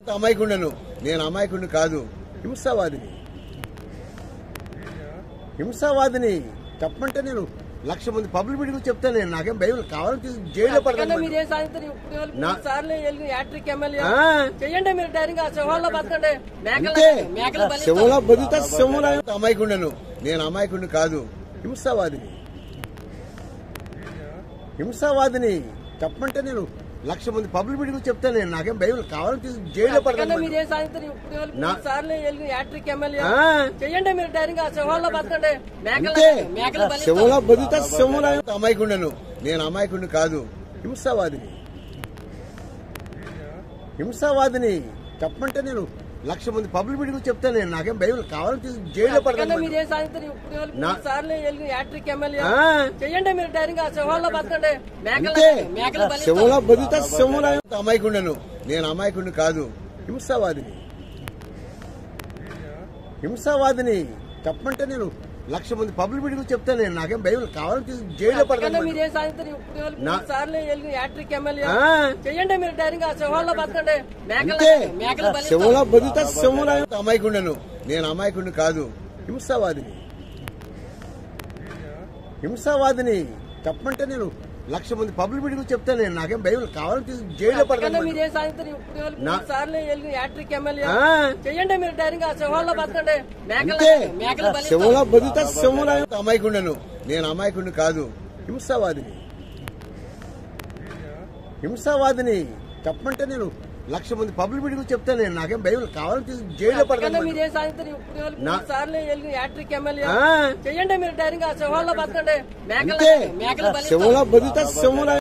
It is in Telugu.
అమాయకుండను నేను అమాయకుడిని కాదు హింసావాదిని హింసావాదిని చెప్పమంటే నేను లక్ష మంది పబ్లిక్ మీటింగ్ చెప్తాను నేను నాకేం భయం లేదు. కావాలని తీసి జైల్లో పడతాను మీరు ఏం సాధించారు ఇప్పుడు వరకు నా- మూడు సార్లు వెళ్ళి యాట్రిక్ ఎమ్మెల్యే ఆ. చెయ్యండి మీరు ధైర్యంగా సింహాల్లో బతకండి మేకలు అంతే మేకలు బలి సింహంలో బతుకుతా సింహంలో అమాయకుండను నేను అమాయకుడిని కాదు హింసావాదిని హింసావాదిని చెప్పమంటే నేను లక్ష మంది పబ్లిక్ మీటింగ్ చెప్తాను నేను నాకేం భయం లేదు. కావాలని తీసి జైల్లో పడతాను మీరు ఏం సాధించారు ఇప్పుడు వరకు నా- మూడు సార్లు వెళ్ళి యాట్రిక్ ఎమ్మెల్యే ఆ. చెయ్యండి మీరు ధైర్యంగా సింహాల్లో బతకండి మేకలు అంతే మేకలు బలి సింహంలో బతుకుతా సింహంలో అమాయకుండను నేను అమాయకుడిని కాదు హింసావాదిని హింసావాదిని చెప్పమంటే నేను లక్ష మంది పబ్లిక్ మీటింగ్ చెప్తాను నేను నాకేం భయం లేదు. కావాలని తీసి జైల్లో పడతాను మీరు ఏం సాధించారు ఇప్పుడు వరకు నా- మూడు సార్లు వెళ్ళి యాట్రిక్ ఎమ్మెల్యే ఆ. చెయ్యండి మీరు ధైర్యంగా సింహాల్లో బతకండి మేకలు అంతే మేకలు బలి సింహంలో బతుకుతా సింహంలో అమాయకుండను నేను అమాయకుడిని కాదు హింసావాదిని హింసావాదిని చెప్పమంటే నేను లక్ష మంది పబ్లిక్ మీటింగ్ చెప్తాను నేను నాకేం భయం లేదు. కావాలని తీసి జైల్లో పడతాను మీరు ఏం సాధించారు ఇప్పుడు వరకు నా- మూడు సార్లు వెళ్ళి యాట్రిక్ ఎమ్మెల్యే ఆ. చెయ్యండి మీరు ధైర్యంగా సింహాల్లో బతకండి మేకలు అంతే మేకలు బలి సింహంలో బతుకుతా సింహంలో అమాయకుండను నేను అమాయకుడిని కాదు హింసావాదిని హింసావాదిని చెప్పమంటే నేను లక్ష మంది పబ్లిక్ మీటింగ్ చెప్తాను నేను నాకేం భయం లేదు. కావాలని తీసి జైల్లో పడతాను మీరు ఏం సాధించారు ఇప్పుడు వరకు నా- మూడు సార్లు వెళ్ళి యాట్రిక్ ఎమ్మెల్యే ఆ. చెయ్యండి మీరు ధైర్యంగా సింహాల్లో బతకండి మేకలు అంతే మేకలు బలి సింహంలో బతుకుతా సింహంలో అమాయకుండను నేను అమాయకుడిని కాదు హింసావాదిని హింసావాదిని చెప్పమంటే నేను లక్ష మంది పబ్లిక్ మీటింగ్ చెప్తాను నేను నాకేం భయం లేదు. కావాలని తీసి జైల్లో పడతాను మీరు ఏం సాధించారు ఇప్పుడు వరకు నా- మూడు సార్లు వెళ్ళి యాట్రిక్ ఎమ్మెల్యే ఆ. చెయ్యండి మీరు ధైర్యంగా సింహాల్లో బతకండి మేకలు అంతే మేకలు బలి సింహంలో బతుకుతా సింహంలో